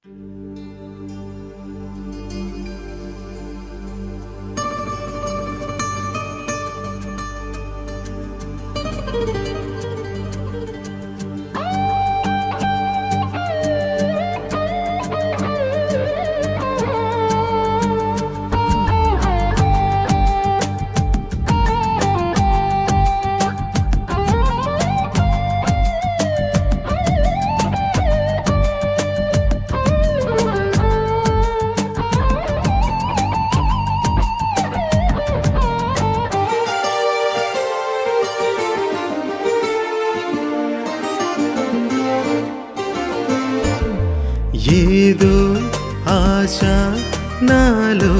ఏదో ఆశ నాలో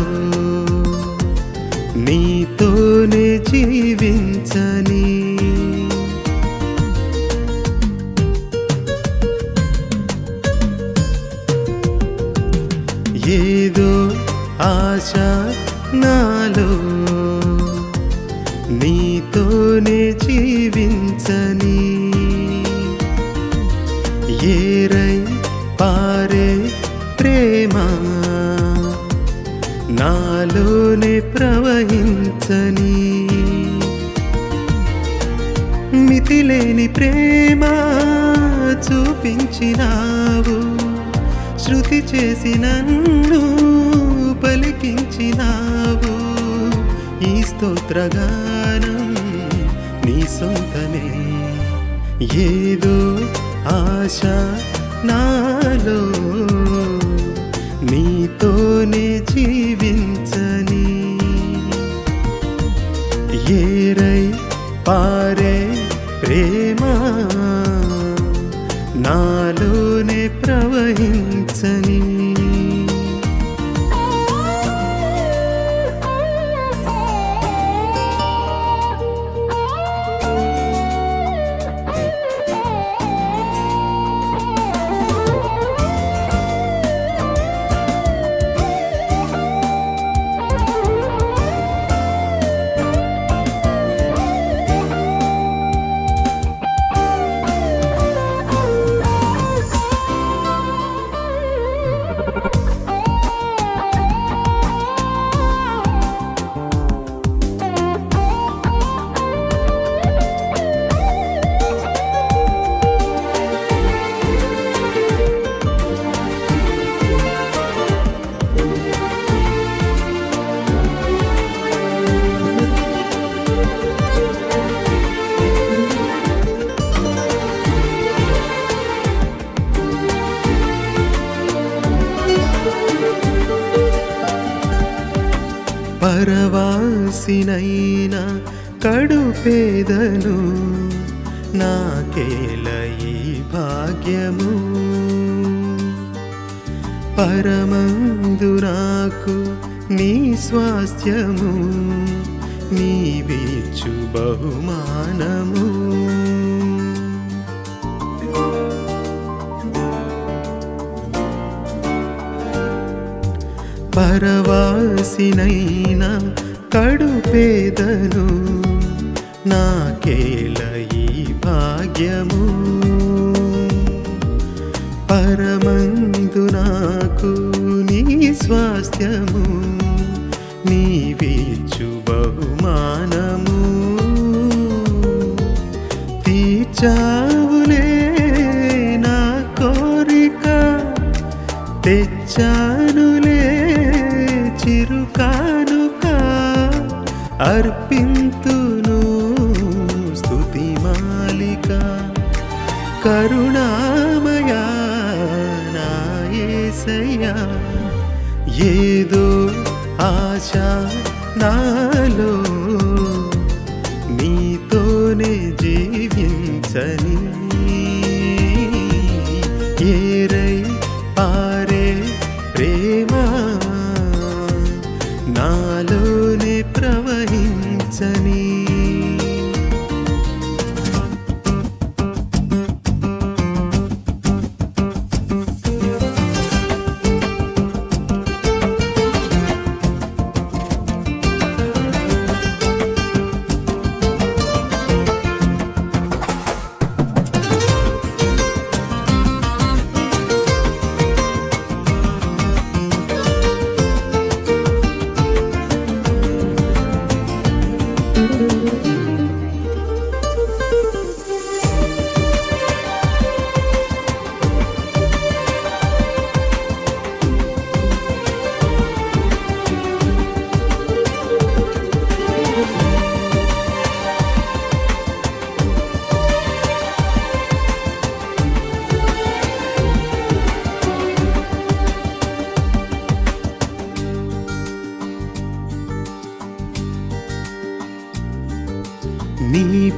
నీతోనే జీవించని ఏదో ఆశ నాలో నీతోనే జీవించని ఏరై పారే ప్రేమ నాలోనే ప్రవహించని మితిలేని ప్రేమ చూపించినావు శృతి చేసి నన్ను పలికించినావు ఈ స్తోత్రగానం నీ సొంతమే ఏదో ఆశ నాలో నీతోనే జీవించని ఏరై పారే ప్రేమ నాలోనే ప్రవహించని పరవాసినైన కడుపేదను నాకేల ఈ భాగ్యము పరమందు నాకు నీ స్వాస్థ్యము నీవిచ్చు బహుమానము పరవాసినైన కడుపేదను నాకేల ఈ భాగ్యము పరమందు నాకు నీ స్వాస్థ్యము నీవిచ్చు బహుమానము తీర్చావులే నా కోరిక తెచ్చానులే చిరుకానుక అర్పింతును స్తుతి మాలిక కరుణామయా నా యేసయ్యా ఏదో ఆశ నాలో నీతోనే జీవించని ఏరై పారే ప్రేమ నాలోనే ప్రవహించని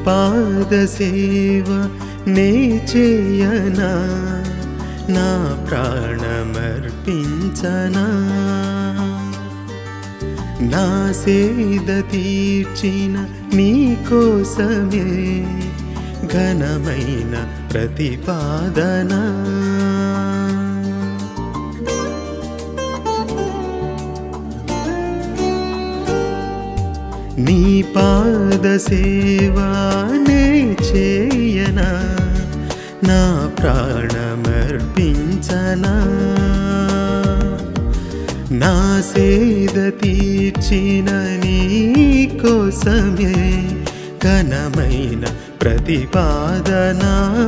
పాద సేవ నే చేయనా నా ప్రాణమర్పించనా నా సేద తీర్చిన నీ కోసమే ఘనమైన ప్రతిపాదన నీ పాద సేవానే చేయనా నా ప్రాణమర్పించనా నా సేద తీర్చిన నీ కోసమే ఘనమైన ప్రతిపాదన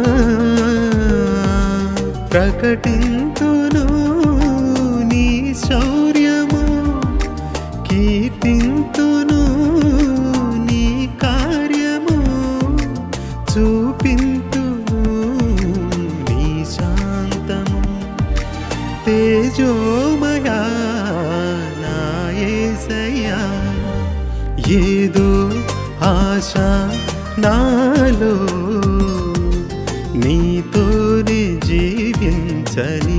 ప్రకటింతును నీ శౌర్యము కీర్తింతును నీ కార్యము చూపింతును నీ శాంతము తేజోమయా నా యేసయ్యా ఏదో ఆశ నాలో నీతోనే జీవించని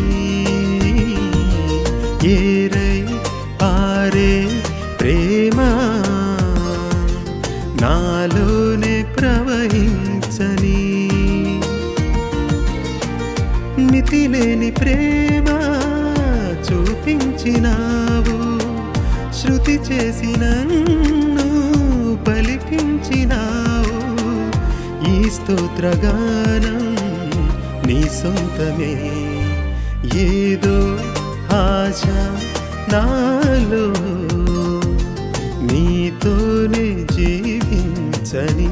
ఏరై పారే ప్రేమ నాలోనే ప్రవహించని మితిలేని ప్రేమ చూపించినావు శృతి చేసి నన్ను పలికించినావు ఈ స్తోత్రగానం నీ సొంతమే ఏదో ఆశ నాలో నీతోనే జీవించని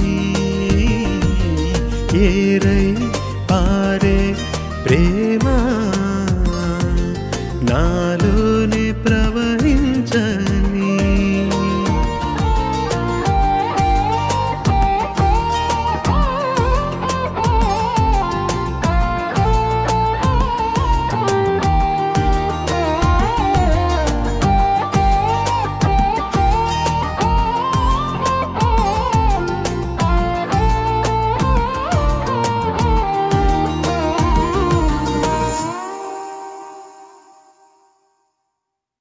ఏరై పారే ప్రేమ నాలోనే ప్రవ